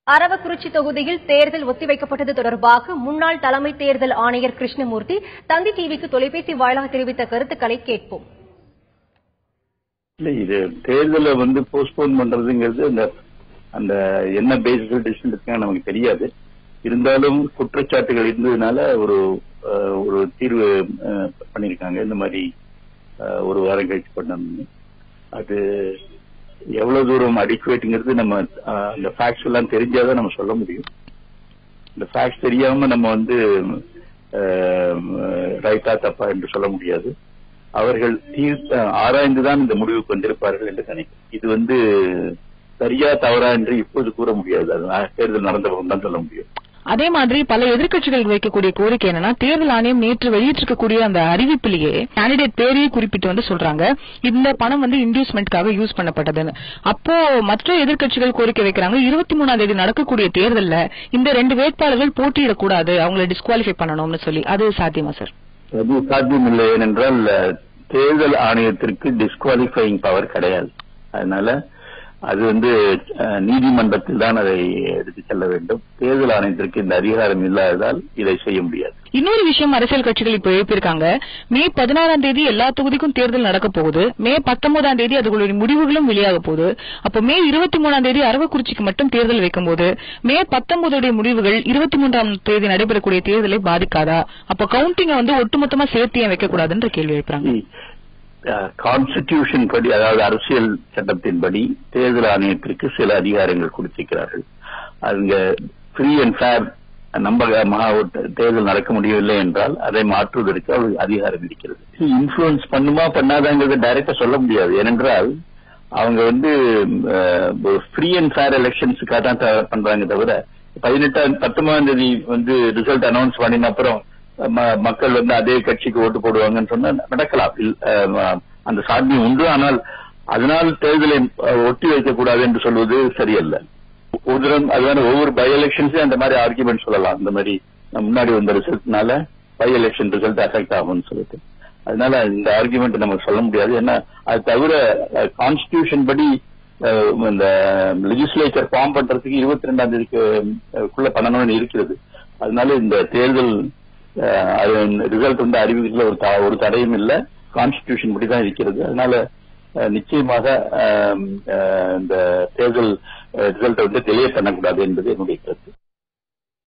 அரவக்குறிச்சி தொகுதியில் தேர்தல் ஒத்திவைக்கப்பட்டது தொடர்பாக முன்னாள் தலைமை தேர்தல் ஆணையர் கிருஷ்ணமூர்த்தி தந்தி டிவிக்கு தொலைபேசி வாயிலாக தெரிவித்த கருத்துக்களை கேட்போம் இல்ல இது தேர்தலை வந்து போஸ்ட்போன் பண்றதுங்கிறது அந்த அந்த என்ன பேசிஸ் டிசிஷன் இருக்குன்னு நமக்கு தெரியாது இருந்தாலும் குற்றச்சாட்டுகள் இருந்ததுனால ஒரு அஹ், ஒரு தீர்வு அஹ், பண்ணிருக்காங்க இந்த மாதிரி அஹ், ஒரு வாரம் கழிச்சு பண்ணணும்னு அது எவ்வளவு தூரம் அடிக்குவேட்டுங்கிறது நம்ம அஹ், அந்த ஃபேக்ட்ஸ் எல்லாம் தெரிஞ்சாதான் நம்ம சொல்ல முடியும் இந்த ஃபேக்ட்ஸ் தெரியாம நம்ம வந்து ரைட்டா தப்பா என்று சொல்ல முடியாது அவர்கள் தீர்த்த ஆராய்ந்துதான் இந்த முடிவுக்கு வந்திருப்பார்கள் என்று நினைக்கிறேன் இது வந்து சரியா தவறா என்று இப்போது கூற முடியாது அது தேர்தல் நடந்த பிறகு தான் சொல்ல முடியும் அதே மாதிரி பல எதிர்க்கட்சிகள் வைக்கக்கூடிய கோரிக்கை என்னன்னா தேர்தல் ஆணையம் நேற்று வெளியிட்டிருக்கக்கூடிய அந்த அறிவிப்பிலேயே கேண்டிடேட் பேரையே குறிப்பிட்டு வந்து சொல்றாங்க இந்த பணம் வந்து இன்டியூஸ்மெண்ட்காக யூஸ் பண்ணப்பட்டதுன்னு அப்போ மற்ற எதிர்க்கட்சிகள் கோரிக்கை வைக்கிறாங்க இருபத்தி மூணாம் தேதி நடக்கக்கூடிய தேர்தல்ல இந்த ரெண்டு வேட்பாளர்கள் போட்டியிடக்கூடாது அவங்களை டிஸ்குவாலிஃபை பண்ணணும்னு சொல்லி அது சாத்தியமா சார் அது சாத்தியமில்லை ஏனென்றால் அஹ், தேர்தல் ஆணையத்திற்கு டிஸ்குவாலிஃபைங் பவர் கிடையாது அதனால அது வந்து அஹ், நீதிமன்றத்தில் தான் அதை எடுத்து செல்ல வேண்டும் தேர்தல் ஆணையத்திற்கு இந்த அதிகாரம் இல்லாததால் இதை செய்ய முடியாது இன்னொரு விஷயம் அரசியல் கட்சிகள் இப்ப எழுப்பியிருக்காங்க மே பதினாறாம் தேதி எல்லா தொகுதிக்கும் தேர்தல் நடக்க போகுது மே பத்தொன்பதாம் தேதி அதுகளுடைய முடிவுகளும் வெளியாக போகுது அப்ப மே இருபத்தி மூணாம் தேதி அரவக்குறிச்சிக்கு மட்டும் தேர்தல் வைக்கும்போது மே பத்தொன்பதுடைய முடிவுகள் இருபத்தி மூன்றாம் தேதி நடைபெறக்கூடிய தேர்தலை பாதிக்காதா அப்ப கவுண்டிங்க வந்து ஒட்டுமொத்தமா சேர்த்து ஏன் வைக்கக்கூடாதுன்ற கேள்வி எழுப்புறாங்க கான்ஸ்டிடியூஷன் படி அதாவது அரசியல் சட்டத்தின்படி தேர்தல் ஆணையத்திற்கு சில அதிகாரங்கள் கொடுத்திருக்கிறார்கள் அங்க ஃப்ரீ அண்ட் ஃபேர் நம்பகமாக ஒரு தேர்தல் நடக்க முடியவில்லை என்றால் அதை மாற்றுவதற்கு அவருக்கு அதிகாரம் இருக்கிறது இன்ஃபுளுன்ஸ் பண்ணுமா பண்ணாதாங்கிறத டைரக்டா சொல்ல முடியாது ஏனென்றால் அவங்க வந்து ஃப்ரீ அண்ட் ஃபேர் எலெக்ஷன்ஸுக்காக தான் த- பண்றாங்க தவிர பதினெட்டாம் பத்தொன்பதாம் தேதி வந்து ரிசல்ட் அனௌன்ஸ் பண்ணின அப்புறம் ம- மக்கள் வந்து அதே கட்சிக்கு ஓட்டு போடுவாங்கன்னு சொன்னா நடக்கலாம் இல்- அஹ், அந்த சாத்தியம் உண்டு ஆனால் அதனால் தேர்தலை அஹ், ஒட்டி வைக்கக்கூடாது என்று சொல்வது சரியல்ல ஒரு தரம் அதுதான ஒவ்வொரு பை எலெக்ஷன்ஸையும் அந்த மாதிரி ஆர்குமெண்ட் சொல்லலாம் இந்த மாதிரி முன்னாடி வந்த ரிசல்ட்னால பை எலெக்ஷன் ரிசல்ட் அஃபெக்ட் ஆகும்னு சொல்லிட்டு அதனால இந்த ஆர்குமெண்ட் நம்ம சொல்ல முடியாது ஏன்னா அது தவிர கான்ஸ்டிடியூஷன் படி அஹ், இந்த லெஜிஸ்லேச்சர் ஃபார்ம் பண்றதுக்கு இருபத்தி ரெண்டாம் தேதிக்கு அஹ், குள்ள பண்ணணும்னு இருக்கிறது அதனால இந்த தேர்தல் ரிசல்ட் வந்து அறிவிக்கிறதுல ஒரு த- ஒரு தடையும் இல்லை கான்ஸ்டிடியூஷன் படி தான் இருக்கிறது அதனால அஹ், நிச்சயமாக அஹ், அஹ், இந்த தேர்தல் ரிசல்ட்டை வந்து டிலே பண்ணக்கூடாது என்பது என்னுடைய கருத்து